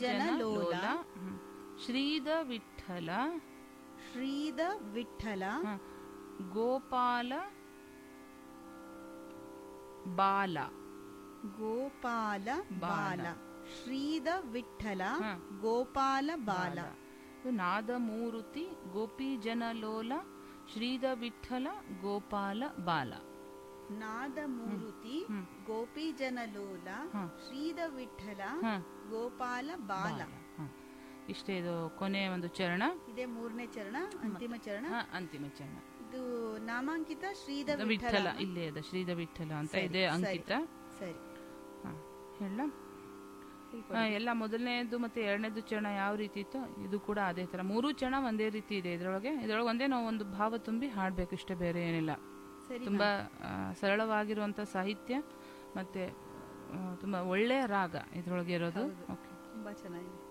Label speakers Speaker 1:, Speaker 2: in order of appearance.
Speaker 1: ಜನ ಲೋಲ
Speaker 2: ಹ್ಮ್. ಶ್ರೀದ ವಿಠಲ
Speaker 1: ಶ್ರೀದ ವಿಠಲ
Speaker 2: ಹ. ಗೋಪಾಲ ಬಾಲ
Speaker 1: ಗೋಪಾಲ ಬಾಲ ಶ್ರೀದ ವಿಠಲ
Speaker 2: ಹ.
Speaker 1: ಗೋಪಾಲ ಬಾಲ
Speaker 2: ಇದು ನಾದಮೂರುತಿ ಗೋಪಿ ಜನ ಲೋಲ ಶ್ರೀದ ವಿಠಲ ಗೋಪಾಲ ಬಾಲ
Speaker 1: ನಾದ ಮೂರುತಿ
Speaker 2: ಹ್ಮ್.
Speaker 1: ಗೋಪಿ ಜನ ಲೋಲ
Speaker 2: ಹ.
Speaker 1: ಶ್ರೀದ ವಿಠಲ
Speaker 2: ಹ.
Speaker 1: ಗೋಪಾಲ ಬಾಲ
Speaker 2: ಹ. ಇಷ್ಟೇ ಇದು ಕೊನೆಯ ಒಂದು ಚರಣ
Speaker 1: ಇದೇ ಮೂರನೇ ಚರಣ ಅಂತಿಮ ಚರಣ
Speaker 2: ಹ, ಅಂತಿಮ ಚರಣ
Speaker 1: ಇದು ನಾಮಾಂಕಿತ ಶ್ರೀದ
Speaker 2: ಇದು
Speaker 1: ವಿಠಲ
Speaker 2: ವಿಠಲ ಇಲ್ಲೇ ಇದೆ ಶ್ರೀದ ವಿಠಲ ಅಂತ
Speaker 1: ಸರಿ,
Speaker 2: ಇದೆ
Speaker 1: ಸರಿ.
Speaker 2: ಅಂಕಿತ
Speaker 1: ಸರಿ
Speaker 2: ಹ, ಹೇಳ
Speaker 1: ತಿಳ್ಕೊಳ್ಳಿ.
Speaker 2: ಹ, ಎಲ್ಲ ಮೊದಲನೇದು ಮತ್ತೆ ಎರಡನೇದು ಚರಣ ಯಾವ ರೀತಿ ಇತ್ತು ಇದು ಕೂಡ ಅದೇ ತರ ಮೂರು ಚರಣ ಒಂದೇ ರೀತಿ ಇದೆ ಇದ್ರೊಳಗೆ ಇದ್ರೊಳಗೆ ಒಂದೇ ನಾವು ಒಂದು ಭಾವ ತುಂಬಿ ಹಾಡ್ಬೇಕು ಇಷ್ಟೇ ಬೇರೆ ಏನಿಲ್ಲ
Speaker 1: ಸರಿ
Speaker 2: ತುಂಬಾ ಆ, ಸರಳವಾಗಿರುವಂತ ಸಾಹಿತ್ಯ ಮತ್ತೆ ಆ, ತುಂಬಾ ಒಳ್ಳೆಯ ರಾಗ ಇದ್ರೊಳಗೆ ಇರೋದು
Speaker 1: ಹೌದು.
Speaker 2: ಓಕೆ
Speaker 1: ತುಂಬಾ ಚೆನ್ನಾಗಿದೆ